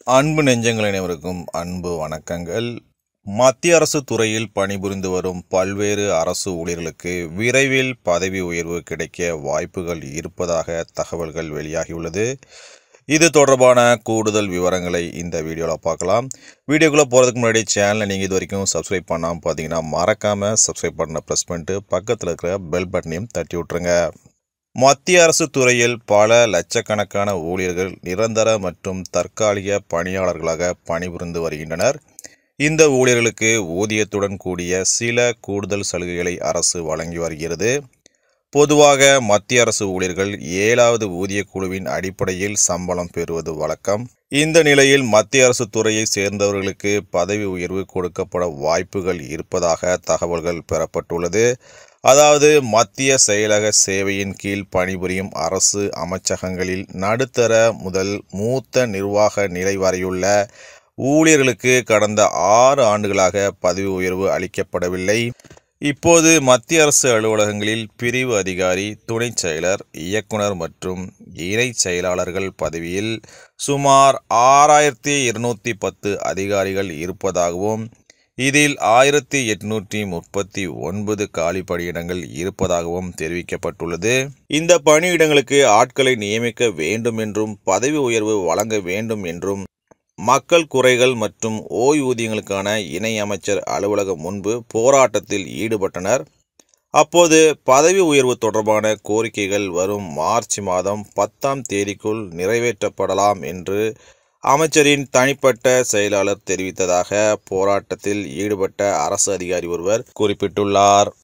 அன்பு நெஞ்சங்கள் அனைவருக்கும் அன்பு வணக்கங்கள் மத்திய அரசு துறையில் பணிபுரிந்து வரும் பல்வேறு அரசு ஊழியர்களுக்கு விரைவில் பதவி உயர்வு கிடைக்க வாய்ப்புகள் இருப்பதாக தகவல்கள் வெளியாகியுள்ளது இது தொடர்பான கூடுதல் விவரங்களை இந்த வீடியோவில் பார்க்கலாம் வீடியோக்குள்ளே போகிறதுக்கு முன்னாடி சேனலை நீங்கள் இது வரைக்கும் சப்ஸ்கிரைப் பண்ணாமல் பார்த்தீங்கன்னா மறக்காமல் சப்ஸ்கிரைப் பட்டனை ப்ரெஸ் பண்ணிட்டு பக்கத்தில் இருக்கிற பெல் பட்டனையும் தட்டி விட்ருங்க மத்திய அரசு துறையில் பல லட்சக்கணக்கான ஊழியர்கள் நிரந்தர மற்றும் தற்காலிக பணியாளர்களாக பணிபுரிந்து வருகின்றனர் இந்த ஊழியர்களுக்கு ஊதியத்துடன் கூடிய சில கூடுதல் சலுகைகளை அரசு வழங்கி வருகிறது பொதுவாக மத்திய அரசு ஊழியர்கள் ஏழாவது ஊதிய குழுவின் அடிப்படையில் சம்பளம் பெறுவது வழக்கம் இந்த நிலையில் மத்திய அரசு துறையை சேர்ந்தவர்களுக்கு பதவி உயர்வு கொடுக்கப்பட வாய்ப்புகள் இருப்பதாக தகவல்கள் பெறப்பட்டுள்ளது அதாவது மத்திய செயலக சேவையின் கீழ் பணிபுரியும் அரசு அமைச்சகங்களில் நடுத்தர முதல் மூத்த நிர்வாக நிலை வரையுள்ள ஊழியர்களுக்கு கடந்த ஆறு ஆண்டுகளாக பதவி உயர்வு அளிக்கப்படவில்லை இப்போது மத்திய அரசு அலுவலகங்களில் பிரிவு அதிகாரி துணைச் செயலர் இயக்குனர் மற்றும் இணை செயலாளர்கள் பதவியில் சுமார் ஆறாயிரத்தி இருநூற்றி பத்து அதிகாரிகள் இருப்பதாகவும் இதில் ஆயிரத்தி எட்நூற்றி முப்பத்தி ஒன்பது காலி பணியிடங்கள் இருப்பதாகவும் தெரிவிக்கப்பட்டுள்ளது இந்த பணியிடங்களுக்கு ஆட்களை நியமிக்க வேண்டும் என்றும் பதவி உயர்வு வழங்க வேண்டும் என்றும் மக்கள் குறைகள் மற்றும் ஓய்வூதியங்களுக்கான இணை அமைச்சர் அலுவலகம் முன்பு போராட்டத்தில் ஈடுபட்டனர் அப்போது பதவி உயர்வு தொடர்பான கோரிக்கைகள் வரும் மார்ச் மாதம் பத்தாம் தேதிக்குள் நிறைவேற்றப்படலாம் என்று அமைச்சரின் தனிப்பட்ட செயலாளர் தெரிவித்ததாக போராட்டத்தில் ஈடுபட்ட அரசு அதிகாரி ஒருவர் குறிப்பிட்டுள்ளார்